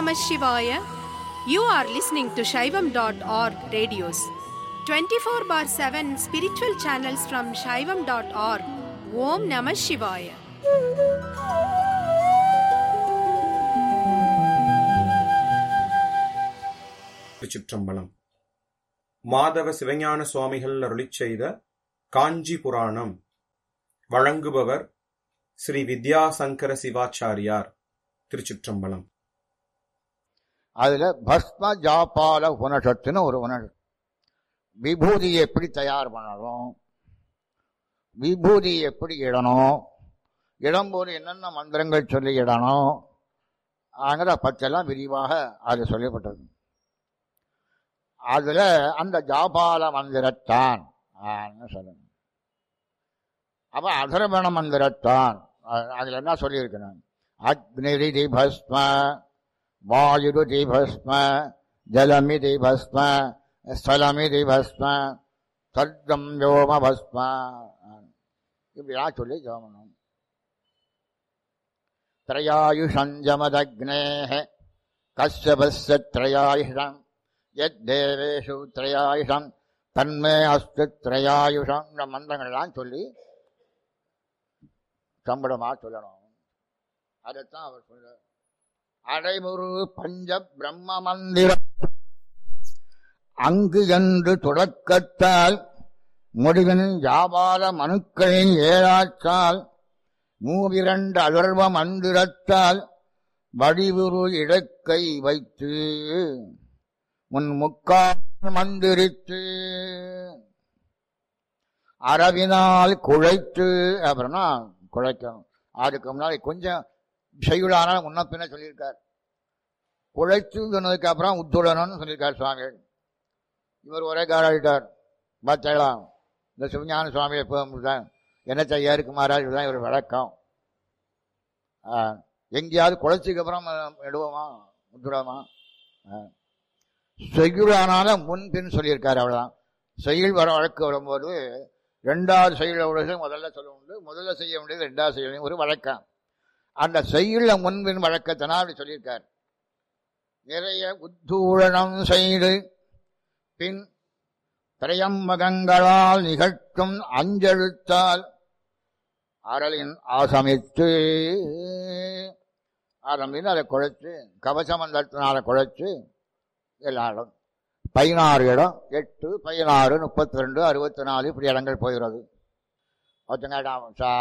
Namah Shivaya. You are listening to Shaivam.org radios. 24 bar 7 spiritual channels from Shaivam.org. Om Namah Shivaya. திருச்சிற்றம்பலம் மாதவ சிவஞான சுவாமிகள் அருளிச் செய்த காஞ்சி புராணம் வழங்குபவர் ஸ்ரீ வித்யாசங்கர சிவாச்சாரியார் திருச்சிற்றம்பலம் அதுல பஸ்ம ஜாபால உபனிஷத்துன்னு ஒரு உணர்வு விபூதியை எப்படி தயார் பண்ணணும் விபூதி எப்படி இடணும் இடும்போது என்னென்ன மந்திரங்கள் சொல்லி இடணும் அங்கிற பற்றெல்லாம் விரிவாக அது சொல்லப்பட்டது அதுல அந்த ஜாபால மந்திரத்தான் சொல்லணும் அப்ப அதர்வண மந்திரத்தான் அ- அதுல என்ன சொல்லியிருக்கணும் அக்னிரிதி பஸ்ம வாயுருதி பஸ்ம ஜலமிதி பஸ்ம ஸ்தலமிதி பஸ்ம சர்க்கம் யோம பஸ்ம இப்படிலாம் சொல்லி ஜோமனம் त्रयायुषञ्जमदग्नेः कश्यपस्य त्रयायुषम् यद्देवेषु त्रयायुषम् தன்மே அஸ்து திரையாயுஷம் இந்த மந்திரங்கள்லாம் சொல்லி சம்பளமா சொல்லணும் அதைத்தான் அவர் சொல்ற அடைமுரு பஞ்ச பிரம்ம மந்திரம் அங்கு என்று தொடக்கத்தால் முடிவின் வியாபார மனுக்களின் ஏழாற்றால் மூவிரண்டு அலர்வ மந்திரத்தால் வடிவுரு இடக்கை வைத்து உன் முக்கால் மந்திரித்து அரவினால் குழைத்து அப்புறம்னா குழைக்கணும் அதுக்கு முன்னாடி கொஞ்சம் செய்யுளான முன்ன பின்ன சொல்லியிருக்கார் குழைத்து சொன்னதுக்கு அப்புறம் உத்துடணும்னு சொல்லியிருக்கார் சுவாமிகள் இவர் ஒரே காராயிட்டார் பார்த்தாலாம் இந்த சிவஞான சுவாமி எப்போ தான் என்ன செய்ய இருக்குமாறா இதுதான் இவர் வழக்கம் ஆ, எங்கேயாவது குழைச்சிக்கு அப்புறம் எடுவோமா முத்துடாமா செய்யுளானால முன்பின் சொல்லியிருக்காரு அவ்வளவுதான் செயல் வர வழக்கு வரும்போது ரெண்டாவது செயல் உடைய முதல்ல சொல்ல உண்டு முதல்ல செய்ய வேண்டியது ரெண்டாவது செய்ய ஒரு வழக்கம் அந்த செய்யுள்ள முன்பின் வழக்கத்தினால் அப்படி சொல்லியிருக்கார் நிறைய உத்தூழனம் செய்து பின் திரையம்பகங்களால் நிகழ்த்தும் அஞ்செழுத்தால் அரளின் ஆசமித்து ஆரம்பின்னு அதை குழைச்சு கவசமந்தத்தினால குழைச்சு எல்லாரும் பதினாறு இடம் எட்டு பதினாறு முப்பத்தி ரெண்டு அறுபத்தி நாலு இப்படி இடங்கள் போகிறது ஒருத்தங்க